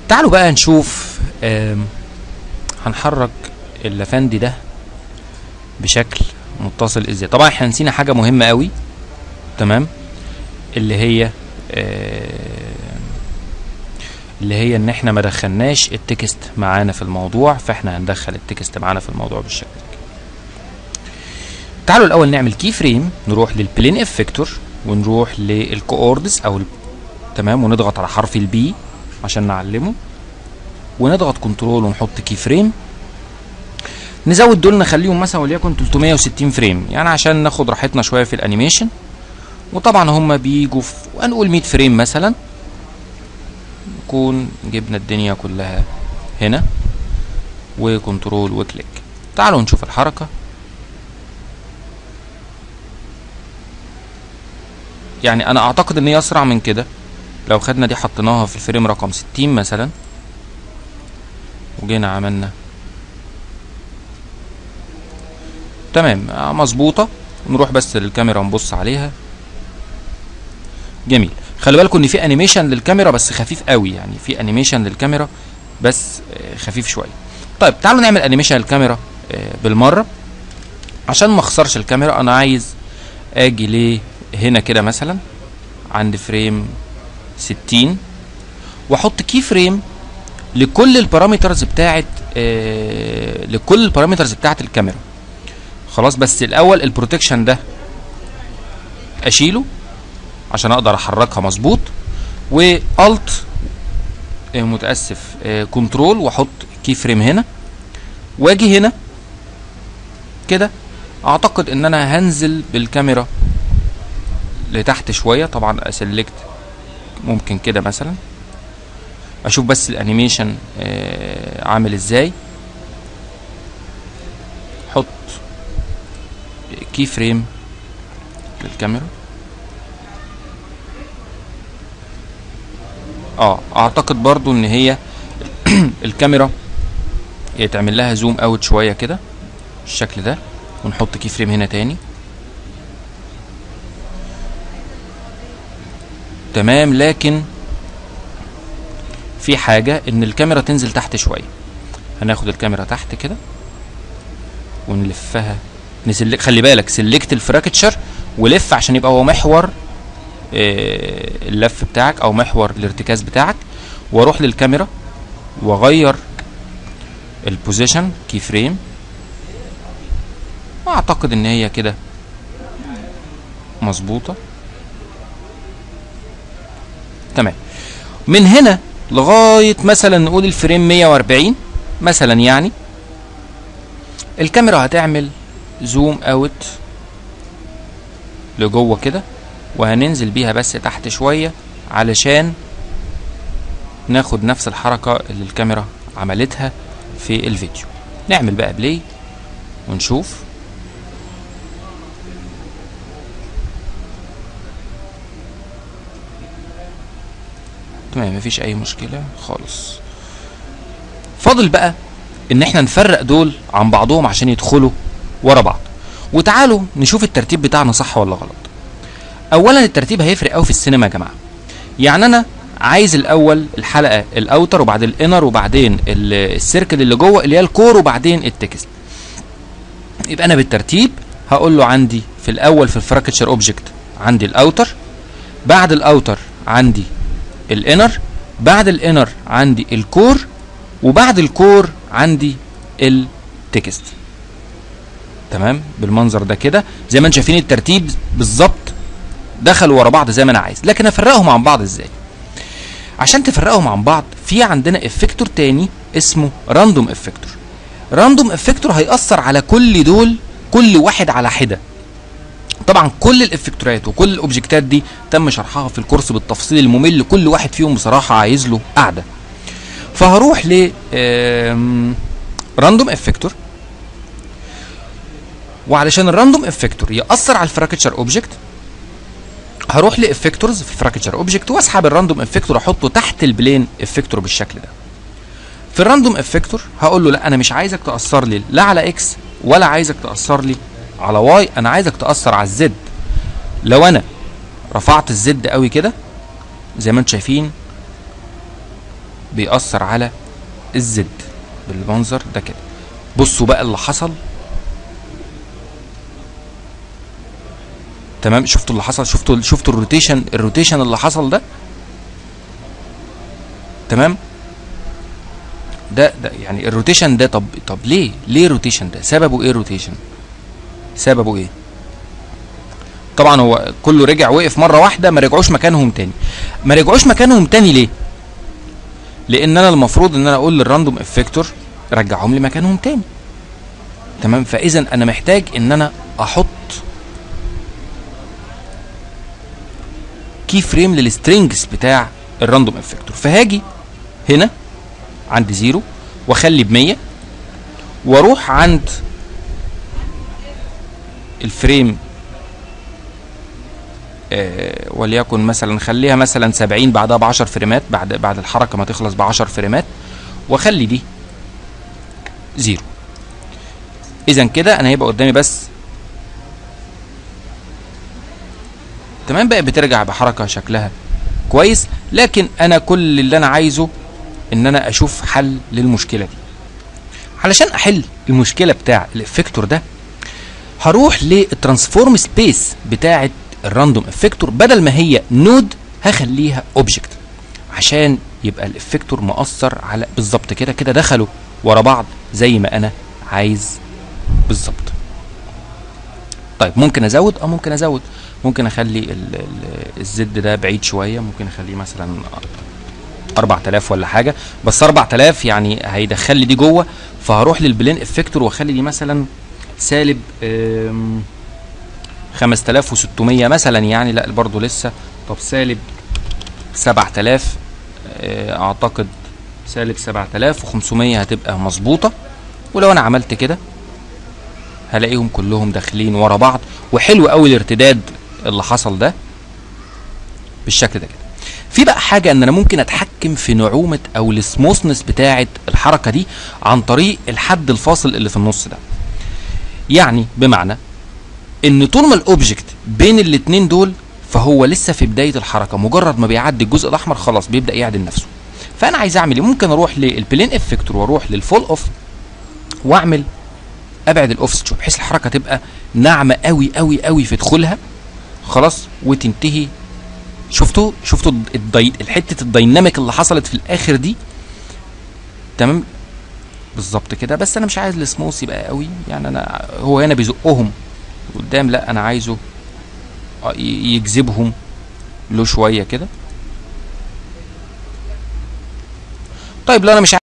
تعالوا بقى نشوف آم، هنحرك اللافندي ده بشكل متصل ازاي طبعا احنا نسينا حاجه مهمه قوي تمام اللي هي آه، اللي هي ان احنا ما دخلناش التكست معانا في الموضوع فاحنا هندخل التكست معانا في الموضوع بالشكل ده تعالوا الاول نعمل كي فريم نروح للبلين افكتور ونروح للكوردز او ال- تمام ونضغط على حرف البي عشان نعلمه ونضغط كنترول ونحط كي فريم نزود دول نخليهم مثلا وليكن 360 فريم يعني عشان ناخد راحتنا شويه في الانيميشن وطبعا هم بيجوا في هنقول 100 فريم مثلا نكون جبنا الدنيا كلها هنا وكنترول وكليك تعالوا نشوف الحركه يعني انا اعتقد ان هي اسرع من كده لو خدنا دي حطيناها في الفريم رقم 60 مثلا وجينا عملنا تمام آه، مظبوطه نروح بس للكاميرا نبص عليها جميل خلي بالكم ان في انيميشن للكاميرا بس خفيف قوي يعني في انيميشن للكاميرا بس آه، خفيف شويه طيب تعالوا نعمل انيميشن للكاميرا آه، بالمره عشان ما اخسرش الكاميرا انا عايز اجي ليه هنا كده مثلا عند فريم 60 واحط كي فريم لكل البارامترز بتاعت آه لكل البارامترز بتاعت الكاميرا خلاص بس الاول البروتكشن ده اشيله عشان اقدر احركها مظبوط والت آه متاسف آه كنترول واحط كي فريم هنا واجي هنا كده اعتقد ان انا هنزل بالكاميرا لتحت شويه طبعا اسلكت ممكن كده مثلا اشوف بس الانيميشن آه عامل ازاي حط كي فريم للكاميرا اه اعتقد برضو ان هي الكاميرا يتعمل لها زوم اوت شويه كده بالشكل ده ونحط كي فريم هنا تاني تمام لكن في حاجة ان الكاميرا تنزل تحت شوية هناخد الكاميرا تحت كده ونلفها نسلك خلي بالك سلكت الفراكتشر ولف عشان يبقى هو محور آه، اللف بتاعك او محور الارتكاز بتاعك واروح للكاميرا واغير البوزيشن كي فريم اعتقد ان هي كده مظبوطه تمام من هنا لغايه مثلا نقول الفريم 140 مثلا يعني الكاميرا هتعمل زوم اوت لجوه كده وهننزل بيها بس تحت شويه علشان ناخد نفس الحركه اللي الكاميرا عملتها في الفيديو نعمل بقى بلاي ونشوف تمام مفيش اي مشكله خالص فاضل بقى ان احنا نفرق دول عن بعضهم عشان يدخلوا ورا بعض وتعالوا نشوف الترتيب بتاعنا صح ولا غلط اولا الترتيب هيفرق قوي في السينما يا جماعه يعني انا عايز الاول الحلقه الاوتر وبعدين الانر وبعدين ال- السيركل اللي جوه اللي هي الكور وبعدين التكست يبقى انا بالترتيب هقول له عندي في الاول في الفراكتشر اوبجكت عندي الاوتر بعد الاوتر عندي الانر بعد الانر عندي الكور وبعد الكور عندي التكست تمام بالمنظر ده كده زي ما انتم شايفين الترتيب بالظبط دخلوا ورا بعض زي ما انا عايز لكن افرقهم عن بعض ازاي عشان تفرقهم عن بعض في عندنا افكتور تاني اسمه راندوم افكتور راندوم افكتور هيأثر على كل دول كل واحد على حده طبعا كل الافكتورات وكل الاوبجكتات دي تم شرحها في الكورس بالتفصيل الممل كل واحد فيهم بصراحه عايز له قعده فهروح ل راندوم افكتور وعلشان الراندوم افكتور ياثر على الفراكتشر اوبجكت هروح لافكتورز في الفراكتشر اوبجكت واسحب الراندوم افكتور احطه تحت البلين افكتور بالشكل ده في الراندوم افكتور هقول له لا انا مش عايزك تاثر لي لا على اكس ولا عايزك تاثر لي على واي انا عايزك تاثر على الزد لو انا رفعت الزد قوي كده زي ما انتم شايفين بيأثر على الزد بالمنظر ده كده بصوا بقى اللي حصل تمام شفتوا اللي حصل شفتوا شفتوا الروتيشن الروتيشن اللي حصل ده تمام ده ده يعني الروتيشن ده طب طب ليه ليه الروتيشن ده سببه ايه الروتيشن سببه ايه طبعا هو كله رجع وقف مره واحده ما رجعوش مكانهم تاني ما رجعوش مكانهم تاني ليه لان انا المفروض ان انا اقول للراندوم افكتور رجعهم لي مكانهم تاني تمام فاذا انا محتاج ان انا احط كي فريم للسترينجز بتاع الراندوم افكتور فهاجي هنا عند زيرو واخلي ب 100 واروح عند الفريم آه وليكن مثلا خليها مثلا 70 بعدها ب 10 فريمات بعد بعد الحركه ما تخلص ب 10 فريمات واخلي دي زيرو اذا كده انا هيبقى قدامي بس تمام بقى بترجع بحركه شكلها كويس لكن انا كل اللي انا عايزه ان انا اشوف حل للمشكله دي علشان احل المشكله بتاع الافكتور ده هروح للترانسفورم سبيس بتاعه الراندوم افكتور بدل ما هي نود هخليها اوبجكت عشان يبقى الافكتور مؤثر على بالظبط كده كده دخلوا ورا بعض زي ما انا عايز بالظبط طيب ممكن ازود اه ممكن ازود ممكن اخلي ال- ال- الزد ده بعيد شويه ممكن اخليه مثلا 4000 ولا حاجه بس 4000 يعني هيدخل لي دي جوه فهروح للبلين افكتور واخلي دي مثلا سالب آم، 5600 مثلا يعني لا برضه لسه طب سالب 7000 آه، اعتقد سالب 7500 هتبقى مظبوطه ولو انا عملت كده هلاقيهم كلهم داخلين ورا بعض وحلو قوي الارتداد اللي حصل ده بالشكل ده كده في بقى حاجه ان انا ممكن اتحكم في نعومه او السموثنس بتاعه الحركه دي عن طريق الحد الفاصل اللي في النص ده يعني بمعنى ان طول ما الاوبجكت بين الاتنين دول فهو لسه في بدايه الحركه مجرد ما بيعدي الجزء الاحمر خلاص بيبدا يعدل نفسه فانا عايز اعمل ايه ممكن اروح للبلين افكتور واروح للفول اوف واعمل ابعد الاوفست بحيث الحركه تبقى ناعمه قوي قوي قوي في دخولها خلاص وتنتهي شفتوا شفتوا الدي... الحته الديناميك اللي حصلت في الاخر دي تمام بالظبط كده بس انا مش عايز السموث يبقى قوي يعني انا هو هنا بيزقهم قدام لا انا عايزه آه، ي- يجذبهم له شويه كده طيب لو انا مش